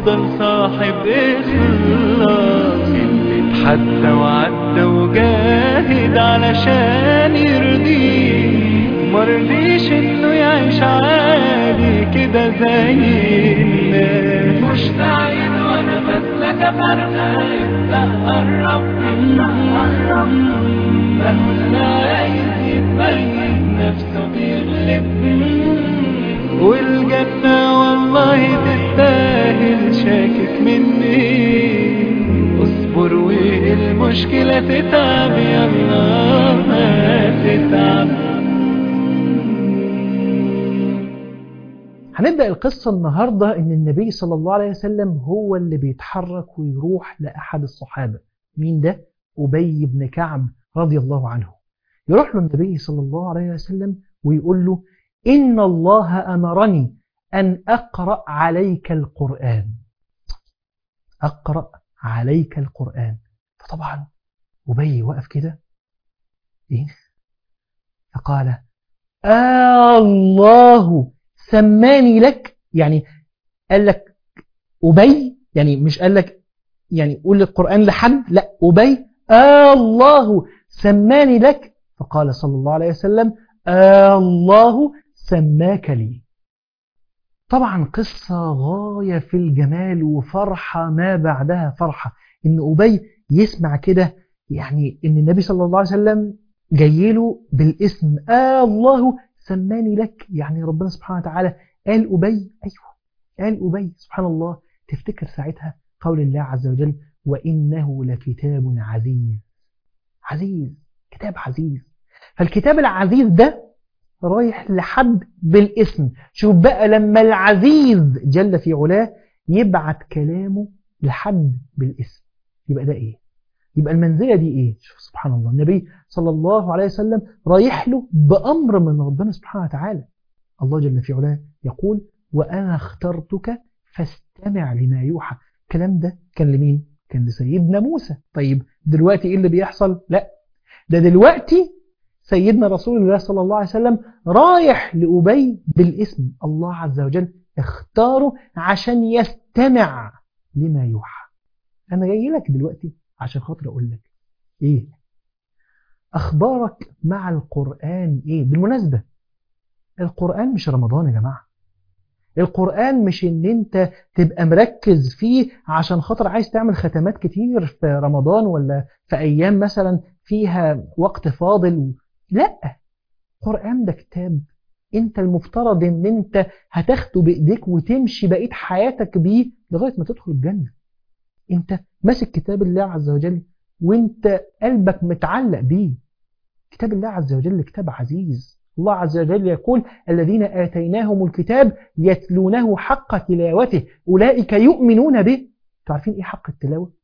وافضل صاحب اخلاص اللي اتحدى وعدى وجاهد علشان يرضيه مرضيش انه يعيش عادي كده زي الناس مشتعل وانا مثلك فرقة ابدأ قرب ابدأ قرب بقول عايز يبين نفسه بيغلب والجنة والله تستاهل شاكك مني اصبر والمشكلة تتعب يلا ما تتعب هنبدأ القصة النهاردة إن النبي صلى الله عليه وسلم هو اللي بيتحرك ويروح لأحد الصحابة مين ده؟ أبي بن كعب رضي الله عنه يروح له النبي صلى الله عليه وسلم ويقول له إن الله أمرني أن أقرأ عليك القرآن أقرأ عليك القرآن فطبعا أبي وقف كده إيه؟ فقال آه الله سماني لك يعني قال لك أبي يعني مش قال لك يعني قول القرآن لحد لا أبي آه الله سماني لك فقال صلى الله عليه وسلم آه الله سماك لي طبعا قصة غاية في الجمال وفرحة ما بعدها فرحة إن أبي يسمع كده يعني إن النبي صلى الله عليه وسلم جاي له بالاسم آه الله سماني لك يعني ربنا سبحانه وتعالى قال أبي أيوه قال أبي سبحان الله تفتكر ساعتها قول الله عز وجل وإنه لكتاب عزيز عزيز كتاب عزيز فالكتاب العزيز ده رايح لحد بالاسم شوف بقى لما العزيز جل في علاه يبعت كلامه لحد بالاسم يبقى ده ايه يبقى المنزلة دي ايه شوف سبحان الله النبي صلى الله عليه وسلم رايح له بأمر من ربنا سبحانه وتعالى الله جل في علاه يقول وأنا اخترتك فاستمع لما يوحى الكلام ده كان لمين كان لسيدنا موسى طيب دلوقتي ايه اللي بيحصل لا ده دلوقتي سيدنا رسول الله صلى الله عليه وسلم رايح لأبي بالاسم الله عز وجل اختاره عشان يستمع لما يوحى أنا جاي لك دلوقتي عشان خاطر أقول لك إيه أخبارك مع القرآن إيه بالمناسبة القرآن مش رمضان يا جماعة القرآن مش ان انت تبقى مركز فيه عشان خاطر عايز تعمل ختمات كتير في رمضان ولا في ايام مثلا فيها وقت فاضل لا القرآن ده كتاب انت المفترض ان انت هتاخده بايديك وتمشي بقية حياتك بيه لغاية ما تدخل الجنة انت ماسك كتاب الله عز وجل وانت قلبك متعلق بيه كتاب الله عز وجل كتاب عزيز الله عز وجل يقول الذين آتيناهم الكتاب يتلونه حق تلاوته أولئك يؤمنون به تعرفين إيه حق التلاوة؟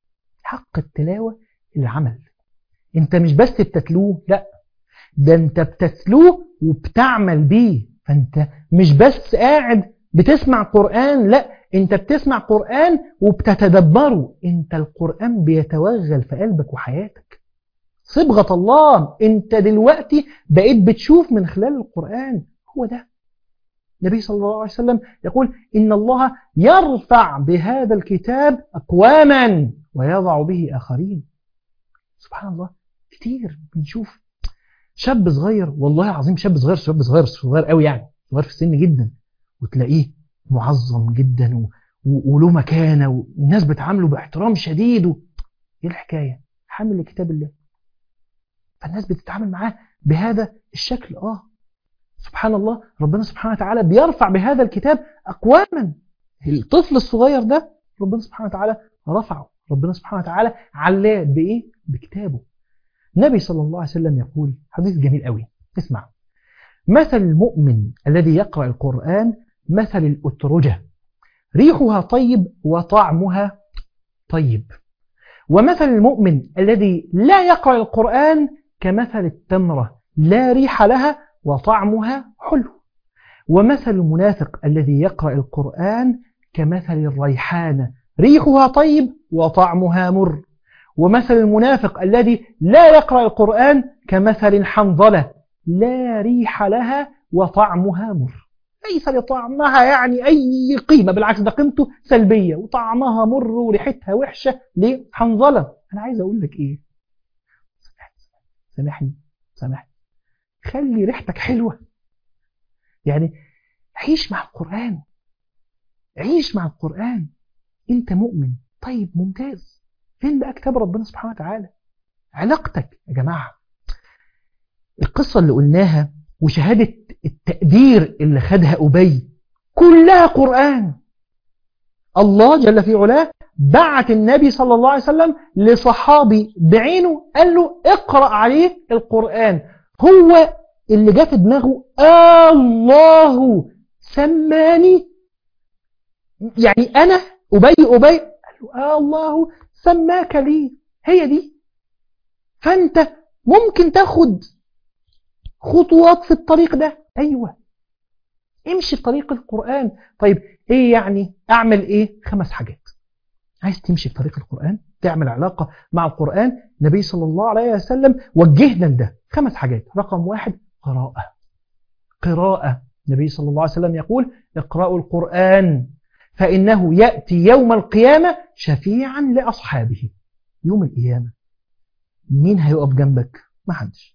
حق التلاوة العمل انت مش بس بتتلوه لا ده انت بتتلوه وبتعمل بيه فانت مش بس قاعد بتسمع قرآن لا انت بتسمع قرآن وبتتدبره انت القرآن بيتوغل في قلبك وحياتك صبغة الله انت دلوقتي بقيت بتشوف من خلال القرآن هو ده النبي صلى الله عليه وسلم يقول إن الله يرفع بهذا الكتاب أقواما ويضع به آخرين سبحان الله كتير بنشوف شاب صغير والله العظيم شاب صغير شاب صغير صغير قوي يعني صغير في السن جدا وتلاقيه معظم جدا و... و... وله مكانة والناس بتعامله باحترام شديد و... ايه الحكاية حامل لكتاب الله فالناس بتتعامل معاه بهذا الشكل اه سبحان الله ربنا سبحانه وتعالى بيرفع بهذا الكتاب أقواما الطفل الصغير ده ربنا سبحانه وتعالى رفعه ربنا سبحانه وتعالى علاه بإيه؟ بكتابه النبي صلى الله عليه وسلم يقول حديث جميل قوي اسمع مثل المؤمن الذي يقرأ القرآن مثل الأترجة ريحها طيب وطعمها طيب ومثل المؤمن الذي لا يقرأ القرآن كمثل التمرة لا ريح لها وطعمها حلو ومثل المنافق الذي يقرأ القرآن كمثل الريحانة ريحها طيب وطعمها مر ومثل المنافق الذي لا يقرأ القرآن كمثل الحنظلة لا ريح لها وطعمها مر ليس لطعمها يعني أي قيمة بالعكس ده قيمته سلبية وطعمها مر وريحتها وحشة ليه؟ حنظلة أنا عايز أقول لك إيه سامحني سامحني خلي ريحتك حلوة يعني عيش مع القرآن عيش مع القرآن أنت مؤمن طيب ممتاز فين بقى كتاب ربنا سبحانه وتعالى علاقتك يا جماعة القصة اللي قلناها وشهادة التقدير اللي خدها أبي كلها قرآن الله جل في علاه بعت النبي صلى الله عليه وسلم لصحابي بعينه قال له اقرأ عليه القرآن هو اللي جاء في دماغه آه الله سماني يعني أنا أبي أبي قال له آه الله سماك لي هي دي فأنت ممكن تاخد خطوات في الطريق ده أيوة امشي في طريق القرآن طيب ايه يعني اعمل ايه خمس حاجات عايز تمشي في طريق القرآن تعمل علاقة مع القرآن النبي صلى الله عليه وسلم وجهنا لده خمس حاجات رقم واحد قراءة قراءة النبي صلى الله عليه وسلم يقول اقرأوا القرآن فإنه يأتي يوم القيامة شفيعا لأصحابه يوم القيامة مين هيقف جنبك ما حدش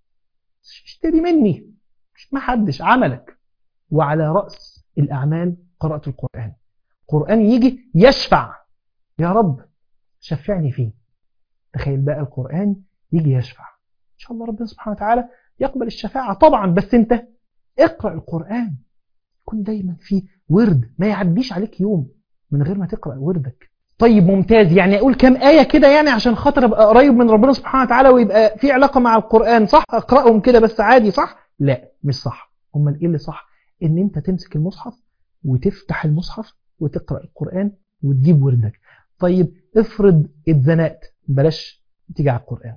اشتري مني ما حدش عملك وعلى رأس الأعمال قراءة القرآن القرآن يجي يشفع يا رب شفعني فيه تخيل بقى القرآن يجي يشفع إن شاء الله ربنا سبحانه وتعالى يقبل الشفاعة طبعا بس انت اقرأ القرآن يكون دايما في ورد ما يعديش عليك يوم من غير ما تقرأ وردك طيب ممتاز يعني اقول كام آية كده يعني عشان خاطر ابقى قريب من ربنا سبحانه وتعالى ويبقى في علاقة مع القرآن صح اقرأهم كده بس عادي صح لا مش صح امال ايه اللي صح ان انت تمسك المصحف وتفتح المصحف وتقرأ القرآن وتجيب وردك طيب افرض اتزنقت بلاش تيجي على القرآن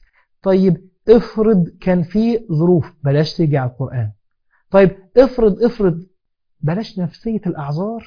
طيب افرض كان في ظروف بلاش تيجي على القرآن طيب افرض افرض بلاش نفسية الأعذار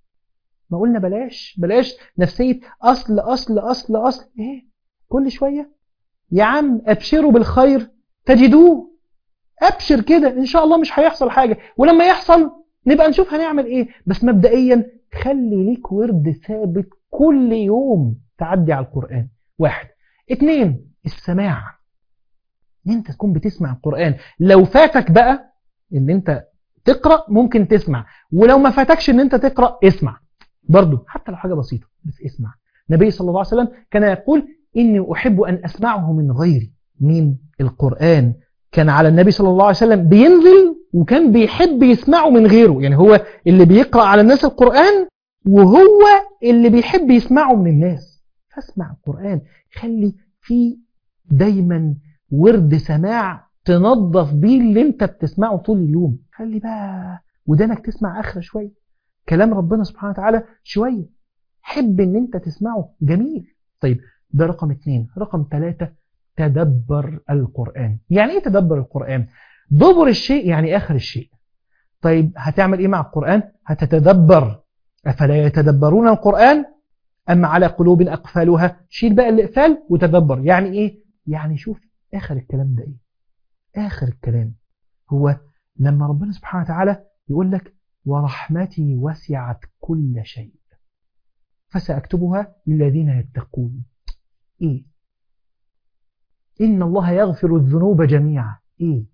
ما قلنا بلاش بلاش نفسية أصل أصل أصل أصل إيه كل شوية يا عم أبشروا بالخير تجدوه أبشر كده إن شاء الله مش هيحصل حاجة ولما يحصل نبقى نشوف هنعمل إيه بس مبدئيا خلي ليك ورد ثابت كل يوم تعدي على القرآن واحد اتنين السماع ان انت تكون بتسمع القرآن لو فاتك بقى ان انت تقرأ ممكن تسمع ولو ما فاتكش ان انت تقرأ اسمع برضو حتى لو حاجة بسيطة بس اسمع النبي صلى الله عليه وسلم كان يقول إني أحب أن أسمعه من غيري مين القرآن كان على النبي صلى الله عليه وسلم بينزل وكان بيحب يسمعه من غيره يعني هو اللي بيقرأ على الناس القرآن وهو اللي بيحب يسمعه من الناس فاسمع القرآن خلي في دايما ورد سماع تنظف بيه اللي انت بتسمعه طول اليوم خلي بقى ودانك تسمع آخر شوية كلام ربنا سبحانه وتعالى شوية حب ان انت تسمعه جميل طيب ده رقم اتنين رقم ثلاثة تدبر القرآن يعني ايه تدبر القرآن دبر الشيء يعني آخر الشيء طيب هتعمل ايه مع القرآن هتتدبر أفلا يتدبرون القرآن أم على قلوب أقفالها شيل بقى الإقفال وتدبر يعني إيه يعني شوف آخر الكلام ده إيه آخر الكلام هو لما ربنا سبحانه وتعالى يقول لك ورحمتي وسعت كل شيء فسأكتبها للذين يتقون إيه إن الله يغفر الذنوب جميعا إيه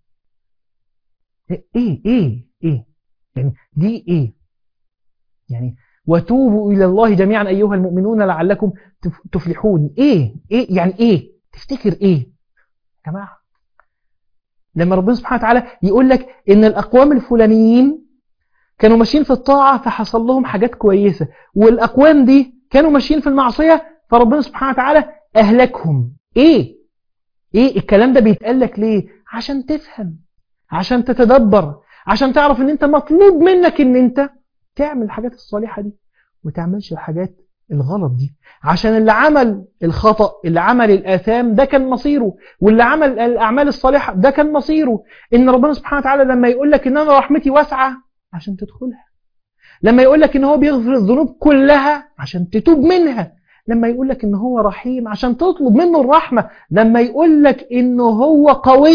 إيه إيه إيه يعني دي إيه يعني وتوبوا إلى الله جميعا أيها المؤمنون لعلكم تفلحون إيه إيه يعني إيه تفتكر إيه يا جماعة لما ربنا سبحانه وتعالى يقول لك إن الأقوام الفلانيين كانوا ماشيين في الطاعة فحصل لهم حاجات كويسة والأقوام دي كانوا ماشيين في المعصية فربنا سبحانه وتعالى أهلكهم إيه إيه الكلام ده بيتقال لك ليه عشان تفهم عشان تتدبر عشان تعرف ان انت مطلوب منك ان انت تعمل الحاجات الصالحة دي وتعملش الحاجات الغلط دي عشان اللي عمل الخطأ اللي عمل الآثام ده كان مصيره واللي عمل الأعمال الصالحة ده كان مصيره إن ربنا سبحانه وتعالى لما يقول لك إن أنا رحمتي واسعة عشان تدخلها لما يقول لك إن هو بيغفر الذنوب كلها عشان تتوب منها لما يقول لك إن هو رحيم عشان تطلب منه الرحمة لما يقول لك إنه هو قوي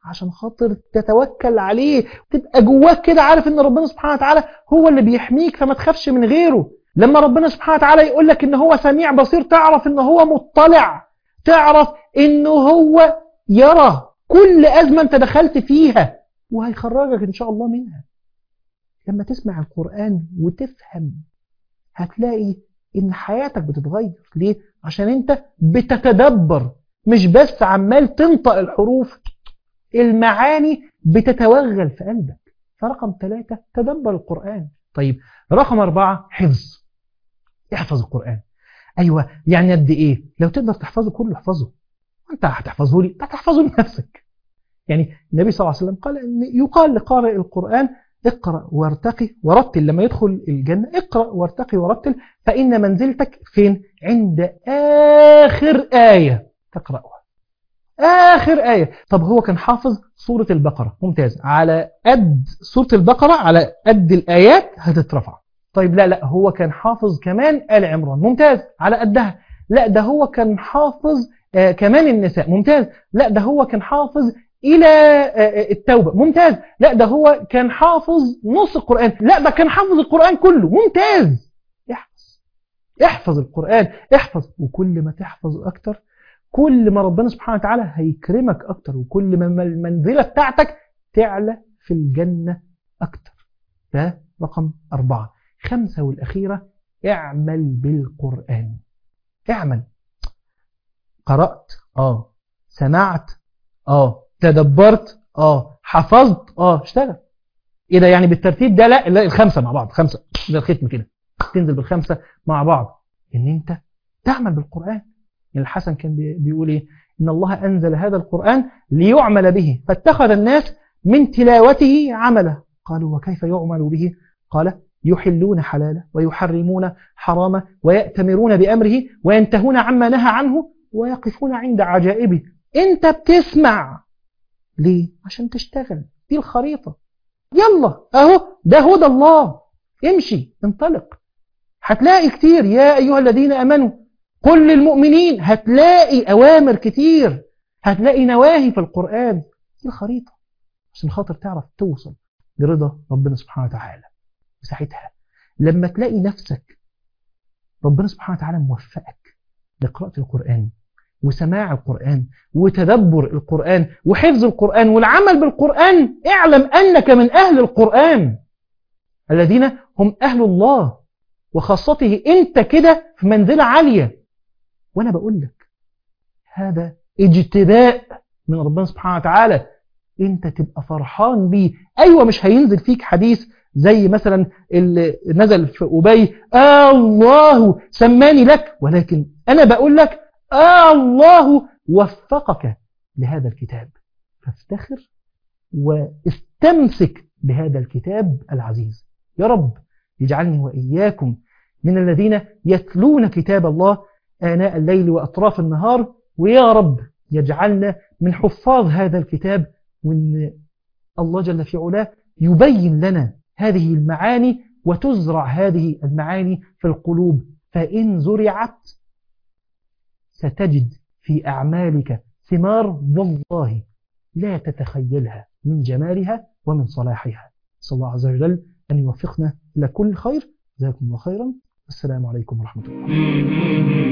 عشان خاطر تتوكل عليه وتبقى جواك كده عارف ان ربنا سبحانه وتعالى هو اللي بيحميك فما تخافش من غيره لما ربنا سبحانه وتعالى يقول لك ان هو سميع بصير تعرف ان هو مطلع تعرف انه هو يرى كل ازمه انت دخلت فيها وهيخرجك ان شاء الله منها لما تسمع القران وتفهم هتلاقي ان حياتك بتتغير ليه عشان انت بتتدبر مش بس عمال تنطق الحروف المعاني بتتوغل في قلبك فرقم ثلاثة تدبر القرآن طيب رقم أربعة حفظ احفظ القرآن أيوة يعني قد إيه لو تقدر تحفظه كله احفظه أنت هتحفظه لي هتحفظه لنفسك يعني النبي صلى الله عليه وسلم قال إن يقال لقارئ القرآن اقرأ وارتقي ورتل لما يدخل الجنة اقرأ وارتقي ورتل فإن منزلتك فين عند آخر آية تقرأها آخر آية طب هو كان حافظ سورة البقرة ممتاز على قد سورة البقرة على قد الآيات هتترفع طيب لا لا هو كان حافظ كمان آل عمران ممتاز على قدها لا ده هو كان حافظ آه كمان النساء ممتاز لا ده هو كان حافظ إلى آه التوبة ممتاز لا ده هو كان حافظ نص القرآن لا ده كان حافظ القرآن كله ممتاز احفظ احفظ القرآن احفظ وكل ما تحفظ أكتر كل ما ربنا سبحانه وتعالى هيكرمك أكتر وكل ما المنزلة بتاعتك تعلى في الجنة أكتر ده رقم أربعة خمسة والأخيرة اعمل بالقرآن اعمل قرأت آه سمعت آه تدبرت آه حفظت آه اشتغل إيه ده يعني بالترتيب ده لا لا الخمسة مع بعض خمسة ده الختم كده تنزل بالخمسة مع بعض إن أنت تعمل بالقرآن الحسن كان بيقول إيه إن الله أنزل هذا القرآن ليعمل به فاتخذ الناس من تلاوته عملا قالوا وكيف يعمل به قال يحلون حلاله ويحرمون حرامه ويأتمرون بأمره وينتهون عما نهى عنه ويقفون عند عجائبه انت بتسمع ليه عشان تشتغل دي الخريطة يلا اهو ده هدى الله امشي انطلق هتلاقي كتير يا أيها الذين أمنوا قل للمؤمنين هتلاقي أوامر كتير هتلاقي نواهي في القرآن دي الخريطة عشان خاطر تعرف توصل لرضا ربنا سبحانه وتعالى وساعتها لما تلاقي نفسك ربنا سبحانه وتعالى موفقك لقراءة القرآن وسماع القرآن وتدبر القرآن وحفظ القرآن والعمل بالقرآن اعلم أنك من أهل القرآن الذين هم أهل الله وخاصته أنت كده في منزلة عالية وأنا بقول لك هذا اجتباء من ربنا سبحانه وتعالى أنت تبقى فرحان بيه أيوة مش هينزل فيك حديث زي مثلا اللي نزل في أبي آه الله سماني لك ولكن أنا بقول لك آه الله وفقك لهذا الكتاب فافتخر واستمسك بهذا الكتاب العزيز يا رب يجعلني وإياكم من الذين يتلون كتاب الله آناء الليل وأطراف النهار ويا رب يجعلنا من حفاظ هذا الكتاب وأن الله جل في علاه يبين لنا هذه المعاني وتزرع هذه المعاني في القلوب فإن زرعت ستجد في أعمالك ثمار والله لا تتخيلها من جمالها ومن صلاحها صلى الله عز وجل أن يوفقنا إلى كل خير جزاكم الله خيرا والسلام عليكم ورحمة الله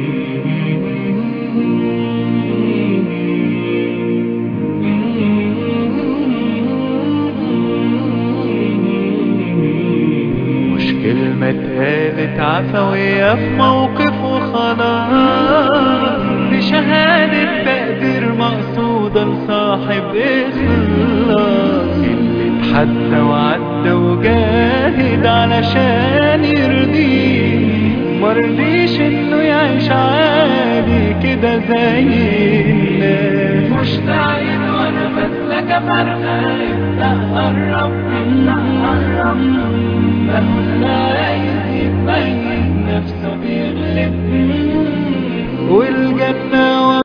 مش كلمة اتقالت عفوية في موقف وخلاص بشهادة تقدير مقصودة لصاحب إخلاص اللي اتحدى وعدى وجاهد علشان يرضيه مرضيش انه يعيش عادي كده زي الناس مشتاقين وانا مثلك فرحة ابدأ قرب ابدأ قرب بقول عايز يبين نفسه بيغلب والجنة